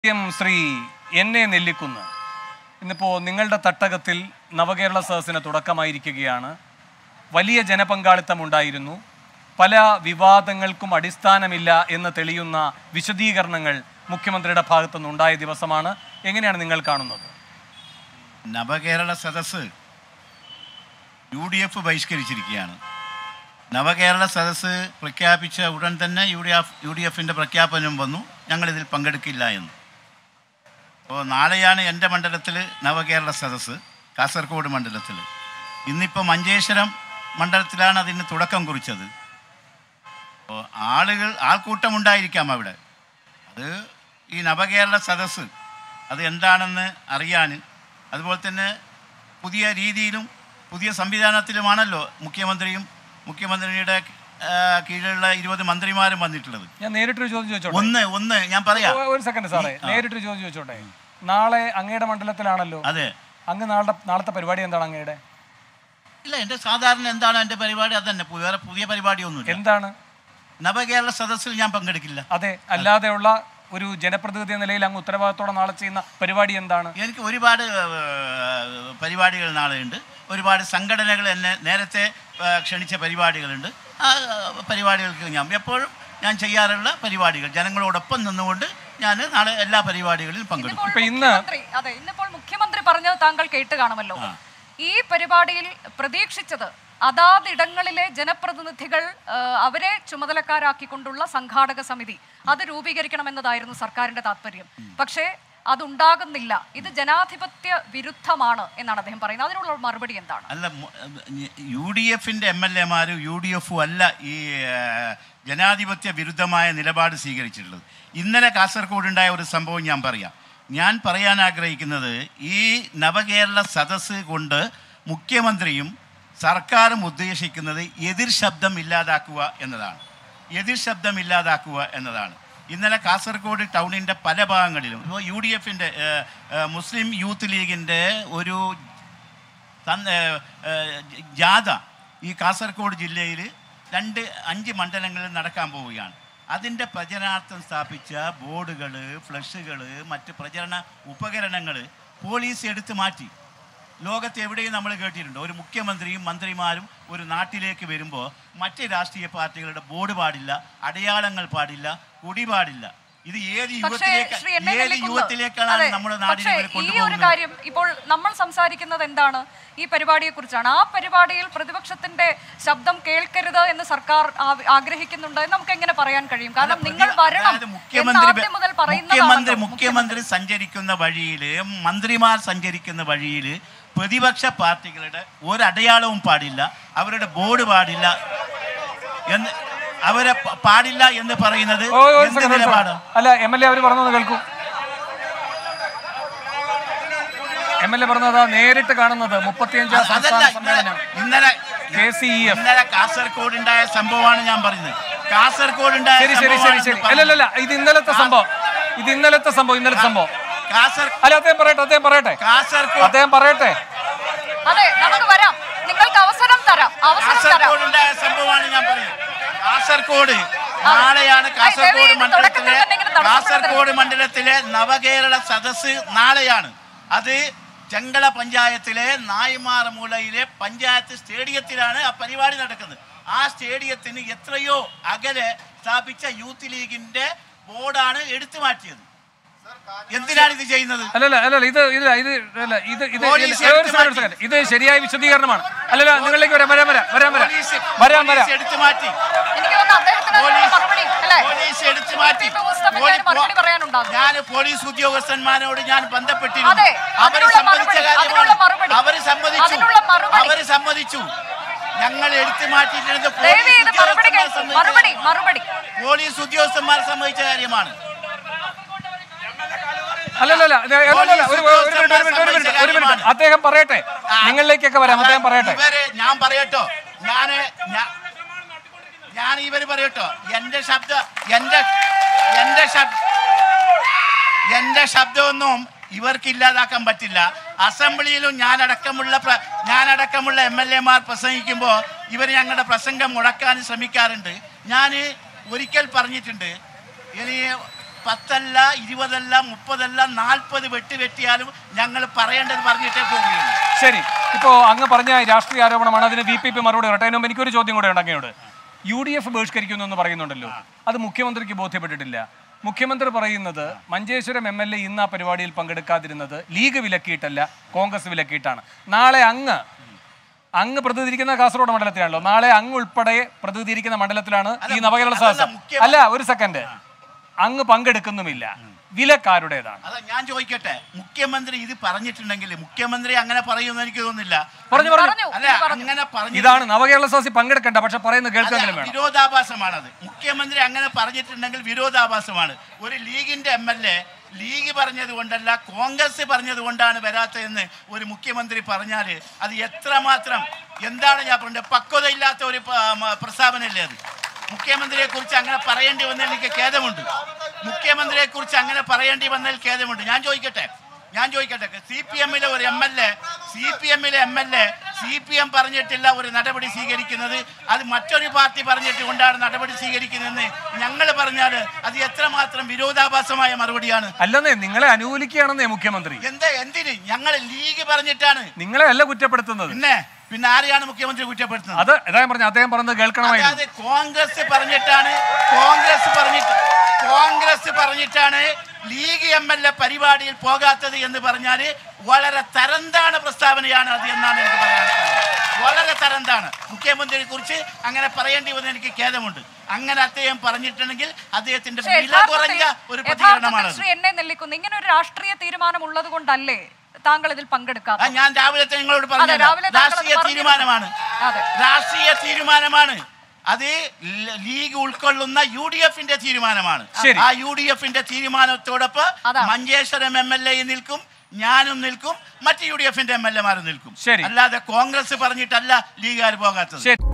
M Shri N A Nellikkunnu ഇന്നിപ്പോൾ നിങ്ങളുടെ തട്ടകത്തിൽ നവകേരള സദസ്സിന് തുടക്കമായിരിക്കുകയാണ് വലിയ ജനപങ്കാളിത്തം ഉണ്ടായിരുന്നു പല വിവാദങ്ങൾക്കും അടിസ്ഥാനമില്ല എന്ന് തെളിയുന്ന വിശദീകരണങ്ങൾ മുഖ്യമന്ത്രിയുടെ ഭാഗത്തുനിന്നുണ്ടായ ദിവസമാണ് എങ്ങനെയാണ് നിങ്ങൾ കാണുന്നത് Navakerala Sadas U D F ബഹിഷ്കരിച്ചിരിക്കുകയാണ് നവകേരള സദസ്സ് പ്രഖ്യാപിച്ച ഉടൻ തന്നെ U D F U D എഫിൻ്റെ പ്രഖ്യാപനം വന്നു ഞങ്ങളിതിൽ പങ്കെടുക്കില്ല എന്ന് അപ്പോൾ നാളെയാണ് എൻ്റെ മണ്ഡലത്തിൽ നവകേരള സദസ്സ് കാസർഗോഡ് മണ്ഡലത്തിൽ ഇന്നിപ്പോൾ മഞ്ചേശ്വരം മണ്ഡലത്തിലാണ് അതിന് തുടക്കം കുറിച്ചത് അപ്പോൾ ആളുകൾ ആൾക്കൂട്ടം ഉണ്ടായിരിക്കാം അവിടെ അത് ഈ നവകേരള സദസ്സ് അത് എന്താണെന്ന് അറിയാൻ അതുപോലെ തന്നെ പുതിയ രീതിയിലും പുതിയ സംവിധാനത്തിലുമാണല്ലോ മുഖ്യമന്ത്രിയും മുഖ്യമന്ത്രിയുടെ ആ, കീഴിലുള്ള ഇരുപത് മന്ത്രിമാരും വന്നിട്ടുള്ളത് ഞാൻ നേരിട്ടൊരു ചോദ്യം ചോദിച്ചോട്ടെ ഒന്ന് ഒന്ന് ഞാൻ പറയാം ഒ- ഒരു സെക്കൻഡ് സാറേ നേരിട്ടൊരു ചോദ്യം ചോദിച്ചോട്ടെ നാളെ അങ്ങയുടെ മണ്ഡലത്തിലാണല്ലോ അതെ അങ്ങ് നാളെ നാളത്തെ പരിപാടി എന്താണ് അങ്ങയുടെ ഇല്ല എൻ്റെ സാധാരണ എന്താണ് എൻ്റെ പരിപാടി അത് തന്നെ വേറെ പുതിയ പരിപാടിയൊന്നുമില്ല എന്താണ് നവകേരള സദസ്സിൽ ഞാൻ പങ്കെടുക്കില്ല അതെ അല്ലാതെയുള്ള ഒരു ജനപ്രതിനിധി എന്ന നിലയിൽ അങ്ങ് ഉത്തരവാദിത്തോടെ നാളെ ചെയ്യുന്ന പരിപാടി എന്താണ് എനിക്ക് ഒരുപാട് ഏഹ്, പരിപാടികൾ നാളെയുണ്ട് ഒരുപാട് സംഘടനകൾ എന്നെ നേരത്തെ ഏഹ്, ക്ഷണിച്ച പരിപാടികളുണ്ട് ആ ഏഹ്, പരിപാടികൾക്ക് ഞാൻ എപ്പോഴും ഞാൻ ചെയ്യാറുള്ള പരിപാടികൾ ജനങ്ങളോടൊപ്പം നിന്നുകൊണ്ട് ഞാൻ നാളെ എല്ലാ പരിപാടികളിലും പങ്കെടുക്കും ഇപ്പൊ ഇന്ന് മുഖ്യമന്ത്രി അതെ ഇന്നിപ്പോൾ മുഖ്യമന്ത്രി പറഞ്ഞത് താങ്കൾ കേട്ട് കാണുമല്ലോ ഈ പരിപാടിയിൽ പ്രതീക്ഷിച്ചത് അതാതിടങ്ങളിലെ ജനപ്രതിനിധികൾ ആ, അവരെ ചുമതലക്കാരാക്കിക്കൊണ്ടുള്ള സംഘാടക സമിതി അത് രൂപീകരിക്കണമെന്നതായിരുന്നു സർക്കാരിന്റെ താല്പര്യം പക്ഷേ അതുണ്ടാകുന്നില്ല ഇത് ജനാധിപത്യ വിരുദ്ധമാണ് എന്നാണ് അദ്ദേഹം പറയുന്നത് അതിനുള്ള മറുപടി എന്താണ് അല്ല മു- യു ഡി എഫിൻ്റെ എം എൽ എമാരും യു ഡി എഫും അല്ല ഈ ഏഹ്, ജനാധിപത്യ വിരുദ്ധമായ നിലപാട് സ്വീകരിച്ചിട്ടുള്ളത് ഇന്നലെ കാസർഗോഡ് ഉണ്ടായ ഒരു സംഭവം ഞാൻ പറയാം ഞാൻ പറയാൻ ആഗ്രഹിക്കുന്നത് ഈ നവകേരള സദസ്സ് കൊണ്ട് മുഖ്യമന്ത്രിയും സർക്കാരും ഉദ്ദേശിക്കുന്നത് എതിർ ശബ്ദം ഇല്ലാതാക്കുക എന്നതാണ് എതിർ ശബ്ദം ഇല്ലാതാക്കുക എന്നതാണ് ഇന്നലെ കാസർഗോഡ് ടൗണിൻ്റെ പല ഭാഗങ്ങളിലും ഇപ്പോൾ യു ഡി എഫിൻ്റെ മുസ്ലിം യൂത്ത് ലീഗിൻ്റെ ഒരു തൻ- ഏഹ് ഏഹ് ജാഥ ഈ കാസർഗോഡ് ജില്ലയിൽ രണ്ട് അഞ്ച് മണ്ഡലങ്ങളിൽ നടക്കാൻ പോവുകയാണ് അതിൻ്റെ പ്രചരണാർത്ഥം സ്ഥാപിച്ച ബോർഡുകൾ ഫ്ലഷുകൾ മറ്റ് പ്രചരണ ഉപകരണങ്ങൾ പോലീസ് എടുത്തു മാറ്റി ലോകത്ത് എവിടെയും നമ്മൾ കേട്ടിട്ടുണ്ട് ഒരു മുഖ്യമന്ത്രിയും മന്ത്രിമാരും ഒരു നാട്ടിലേക്ക് വരുമ്പോൾ മറ്റ് രാഷ്ട്രീയ പാർട്ടികളുടെ ബോർഡ് പാടില്ല അടയാളങ്ങൾ പാടില്ല കൊടി പാടില്ല ഇത് ഏത് പക്ഷേ യുവത്തിലേക്ക് ശ്രീ എൻ എ ഏത് നെല്ലിക്കുന്ന്, യുവത്തിലേക്കാണ് അതെ, നമ്മുടെ നാടിനെ പക്ഷേ ഇവർ ഈ ഒരു കൊണ്ടുപോകുന്നത് കാര്യം ഇപ്പോൾ നമ്മൾ സംസാരിക്കുന്നത് എന്താണ് ഈ പരിപാടിയെ കുറിച്ചാണ് ആ പരിപാടിയിൽ പ്രതിപക്ഷത്തിന്റെ ശബ്ദം കേൾക്കരുത് എന്ന് സർക്കാർ ആ- ആഗ്രഹിക്കുന്നുണ്ട് എന്ന് നമുക്ക് എങ്ങനെ പറയാൻ കഴിയും കാരണം അല്ല, നിങ്ങൾ പ്രതി- വരണം അതായത് എന്ന് മുഖ്യമന്ത്രി ആദ്യം മുതൽ മുഖ്യമന്ത്രി പറയുന്നതാണല്ലോ മുഖ്യമന്ത്രി സഞ്ചരിക്കുന്ന വഴിയിൽ മന്ത്രിമാർ സഞ്ചരിക്കുന്ന വഴിയിൽ പ്രതിപക്ഷ പാർട്ടികളുടെ ഒരടയാളവും പാടില്ല അവരുടെ ബോർഡ് പാടില്ല എന്ന് അവരെ പ- പാടില്ല എന്ന് പറയുന്നത് ഓ, ഒരു എന്ത് second, ഒരു നിലപാട് second. അല്ല എം എൽ എ അവർ പറഞ്ഞത് കേൾക്കൂ എം എൽ എ പറഞ്ഞത് നേരിട്ട് കാണുന്നത് മുപ്പത്തിയഞ്ചാം അതല്ല സംസ്ഥാന ഇന്നലെ സമ്മേളനം ഇന്നലെ KCEF. ഇന്നലെ കാസർഗോഡ് ഉണ്ടായ സംഭവമാണ് ഞാൻ പറയുന്നത് കാസർഗോഡ് ഉണ്ടായ ശരി ശരി ശരി ശരി അല്ല അല്ല, അല്ല ഇത് ഇന്നലത്തെ സംഭവം ഇത് ഇന്നലത്തെ സംഭവം ഇന്നലത്തെ സംഭവം കാസർ അല്ല അദ്ദേഹം പറയട്ടെ അദ്ദേഹം പറയട്ടെ കാസർഗോഡ് അദ്ദേഹം പറയട്ടെ അതെ നമുക്ക് വരാം നിങ്ങൾക്ക് അവസരം തരാം അവസരം തരാം കാസർഗോഡ് ഉണ്ടായ സംഭവമാണ് ഞാൻ പറയുന്നത് കാസർഗോഡ് നാളെയാണ് കാസർഗോഡ് ദയവേത് മണ്ഡലത്തിലെ തുടക്കത്തിൽ തന്നെ ഇങ്ങനെ തടസ്സപ്പെടുത്തരുത്. കാസർഗോഡ് മണ്ഡലത്തിലെ നവകേരള സദസ്സ് നാളെയാണ് അത് ചെങ്കള പഞ്ചായത്തിലെ നായ്മാറമൂലയിലെ പഞ്ചായത്ത് സ്റ്റേഡിയത്തിലാണ് ആ പരിപാടി നടക്കുന്നത് ആ സ്റ്റേഡിയത്തിന് എത്രയോ അകലെ സ്ഥാപിച്ച യൂത്ത് ലീഗിന്റെ ബോർഡാണ് എടുത്തു മാറ്റിയത് എന്തിനാണ് ഇത് ചെയ്യുന്നത് അല്ലല്ല അല്ലല്ല ഇത് ഇല്ല ഇത് അല്ല ഇത് ഇത് പോലീസ് ഇല്ല, ഒരു എടുത്ത് second, ഒരു മാറ്റി. second. ഇത് ശരിയായ വിശദീകരണമാണ് അല്ലല്ല നിങ്ങളിലേക്ക് വരാം വരാം വരാം വരാം വരാം പോലീസ് വരാം വരാം പോലീസ് എടുത്തു മാറ്റി എനിക്ക് തോന്നുന്നു അദ്ദേഹത്തിന് അതിനുള്ള പോലീസ് മറുപടി അല്ലേ പോലീസ് എടുത്തു മാറ്റി ഇപ്പൊ മുസ്തഫയ്ക്ക് അതിന് മറുപടി പറയാനുണ്ടാകും. ഞാൻ പോലീസ് ഉദ്യോഗസ്ഥന്മാരോട് ഞാൻ ബന്ധപ്പെട്ടിരുന്നു അതെ, അവര് അതിനുള്ള സമ്മതിച്ച മറുപടി, കാര്യമാണ് അതിനുള്ള മറുപടി. അവര് സമ്മതിച്ചു അതിനുള്ള മറുപടി. അവര് സമ്മതിച്ചു ഞങ്ങൾ എടുത്തു മാറ്റിയിട്ടുണ്ട് ദയവ് പോലീസ് ചെയ്ത് മറുപടി ഉദ്യോഗസ്ഥന്മാർ കേൾക്കൂ സമ്മതിച്ച മറുപടി മറുപടി പോലീസ് ഉദ്യോഗസ്ഥന്മാർ സമ്മതിച്ച കാര്യമാണ് അല്ലല്ല അല്ല, അല്ലല്ല ഒരു ഒരു മിനിറ്റ് ഒരു മിനിറ്റ് ഒരു മിനിറ്റ് ഒരു മിനിറ്റ് അദ്ദേഹം പറയട്ടെ നിങ്ങളിലേക്കൊക്കെ വരാം അദ്ദേഹം പറയട്ടെ ഇവര് ഞാൻ പറയട്ടോ ഞാന് ഞാ- ഞാൻ ഇവര് പറയട്ടോ എന്റെ ശബ്ദം എന്റെ എന്റെ ശബ്ദ എന്റെ ശബ്ദമൊന്നും ഇവർക്ക് ഇല്ലാതാക്കാൻ പറ്റില്ല അസംബ്ലിയിലും ഞാനടക്കമുള്ള പ്ര- ഞാനടക്കമുള്ള എം എൽ എമാർ പ്രസംഗിക്കുമ്പോൾ ഇവർ ഞങ്ങളുടെ പ്രസംഗം മുടക്കാൻ ശ്രമിക്കാറുണ്ട് ഞാൻ ഒരിക്കൽ പറഞ്ഞിട്ടുണ്ട് ഇനി പത്തല്ല ഇരുപതല്ല മുപ്പതല്ല നാൽപ്പത് വെട്ട് വെട്ടിയാലും ഞങ്ങൾ പറയേണ്ടത് പറഞ്ഞിട്ടേ പോവുകയുള്ളൂ ശരി ഇപ്പോൾ അങ്ങ് പറഞ്ഞ രാഷ്ട്രീയ ആരോപണമാണ് അതിന് വി പി പി മറുപടി പറയട്ടെ അതിന് മുമ്പ് എനിക്കൊരു ചോദ്യം കൂടെ ഉണ്ട് അങ്ങയോട് യു ഡി എഫ് ബഹിഷ്കരിക്കുന്നു എന്ന് പറയുന്നുണ്ടല്ലോ അത് മുഖ്യമന്ത്രിക്ക് ബോധ്യപ്പെട്ടിട്ടില്ല മുഖ്യമന്ത്രി പറയുന്നത് മഞ്ചേശ്വരം എം എൽ എ ഇന്ന് ആ പരിപാടിയിൽ പങ്കെടുക്കാതിരുന്നത് ലീഗ് വിലക്കിയിട്ടല്ല കോൺഗ്രസ് വിലക്കിയിട്ടാണ് നാളെ അങ്ങ് അങ്ങ് പ്രതിനിധീകരിക്കുന്ന കാസർഗോഡ് മണ്ഡലത്തിലാണല്ലോ നാളെ അങ്ങ് ഉൾപ്പെടെ പ്രതിനിധീകരിക്കുന്ന മണ്ഡലത്തിലാണ് ഈ അല്ല, നവകേരള അതല്ല സദസ്സ് മുഖ്യമ- അല്ല ഒരു സെക്കൻഡ് അങ്ങ് പങ്കെടുക്കുന്നുമില്ല വിലക്കാരുടേതാണ് അതാ ഞാൻ ചോദിക്കട്ടെ മുഖ്യമന്ത്രി ഇത് പറഞ്ഞിട്ടുണ്ടെങ്കിൽ മുഖ്യമന്ത്രി അങ്ങനെ പറയുമെന്ന് എനിക്ക് തോന്നുന്നില്ല പറഞ്ഞു പറഞ്ഞു പറഞ്ഞു അല്ല ഇത് പറഞ്ഞു അങ്ങനെ പറഞ്ഞു ഇതാണ് നവകേരള സദസ്സിൽ പങ്കെടുക്കണ്ട പക്ഷെ പറയുന്നത് കേൾക്കെങ്കിലും അല്ല, വേണം വിരോധാഭാസമാണത് മുഖ്യമന്ത്രി അങ്ങനെ പറഞ്ഞിട്ടുണ്ടെങ്കിൽ വിരോധാഭാസമാണ് ഒരു ലീഗിന്റെ എം എൽ എ ലീഗ് പറഞ്ഞത് കൊണ്ടല്ല കോൺഗ്രസ് പറഞ്ഞത് കൊണ്ടാണ് വരാത്തതെന്ന് ഒരു മുഖ്യമന്ത്രി പറഞ്ഞാൽ അത് എത്രമാത്രം എന്താണ് ഞാൻ പറഞ്ഞത് പക്വതയില്ലാത്ത ഒരു പ- മ- പ്രസ്താവനയല്ലേ അത് മുഖ്യമന്ത്രിയെ കുറിച്ച് അങ്ങനെ പറയേണ്ടി വന്നതിൽ എനിക്ക് ഖേദമുണ്ട് മുഖ്യമന്ത്രിയെ കുറിച്ച് അങ്ങനെ പറയേണ്ടി വന്നതിൽ ഖേദമുണ്ട് ഞാൻ ചോദിക്കട്ടെ ഞാൻ ചോദിക്കട്ടെ സി പി എമ്മിലെ ഒരു M L A C P എമ്മിലെ M L A C P M പറഞ്ഞിട്ടില്ല ഒരു നടപടി സ്വീകരിക്കുന്നത് അത് മറ്റൊരു പാർട്ടി പറഞ്ഞിട്ട് കൊണ്ടാണ് നടപടി സ്വീകരിക്കുന്നതെന്ന് ഞങ്ങൾ പറഞ്ഞാൽ അത് എത്രമാത്രം വിരോധാഭാസമായ മറുപടിയാണ് അല്ലെന്നേ നിങ്ങളെ അനുകൂലിക്കുകയാണെന്നേ മുഖ്യമന്ത്രി എന്താ എന്തിന് ഞങ്ങൾ ലീഗ് പറഞ്ഞിട്ടാണ് നിങ്ങളെ അല്ല കുറ്റപ്പെടുത്തുന്നത് പിന്നെ പിന്നെ ആരെയാണ് മുഖ്യമന്ത്രി കുറ്റപ്പെടുത്തുന്നത് അത് ഇതാ പറഞ്ഞ അദ്ദേഹം പറഞ്ഞത് കേൾക്കണമായിരുന്നു അതായത് കോൺഗ്രസ് പറഞ്ഞിട്ടാണ് കോൺഗ്രസ് പറഞ്ഞിട്ട് കോൺഗ്രസ് പറഞ്ഞിട്ടാണ് ലീഗ് എം എൽ എ പരിപാടിയിൽ പോകാത്തത് എന്ന് പറഞ്ഞാൽ വളരെ തരംതാണ പ്രസ്താവനയാണ് അത് എന്നാണ് എനിക്ക് പറയാനുള്ളത് വളരെ തരംതാണ് മുഖ്യമന്ത്രിയെ കുറിച്ച് അങ്ങനെ പറയേണ്ടി വന്ന എനിക്ക് ഖേദമുണ്ട് അങ്ങനെ അദ്ദേഹം പറഞ്ഞിട്ടുണ്ടെങ്കിൽ അദ്ദേഹത്തിന്റെ പക്ഷേ വില കുറഞ്ഞ യഥാർത്ഥത്തിൽ- ഒരു യഥാർത്ഥത്തിൽ പ്രതികരണമാണത് ശ്രീ എന്നെ നെല്ലിക്കുന്നു ഇങ്ങനെ ഒരു രാഷ്ട്രീയ തീരുമാനം ഉള്ളത് കൊണ്ടല്ലേ താങ്കൾ ഇതിൽ ആ, പങ്കെടുക്കാത്ത ഞാൻ രാവിലെ തന്നെ നിങ്ങളോട് പറഞ്ഞു രാവിലെ താങ്കൾ അത് രാഷ്ട്രീയ പറഞ്ഞിരുന്നു. തീരുമാനമാണ് അതെ. രാഷ്ട്രീയ തീരുമാനമാണ് അത് ല- ലീഗ് ഉൾക്കൊള്ളുന്ന യു ഡി എഫിന്റെ തീരുമാനമാണ് ശരി. ആ യു ഡി എഫിന്റെ തീരുമാനത്തോടൊപ്പം അതാണ്. മഞ്ചേശ്വരം എം എൽ എ നിൽക്കും ഞാനും നിൽക്കും മറ്റ് യു ഡി എഫിന്റെ എം എൽ എമാരും നിൽക്കും ശരി. അല്ലാതെ കോൺഗ്രസ് പറഞ്ഞിട്ടല്ല ലീഗുകാർ പോകാത്തത് ശരി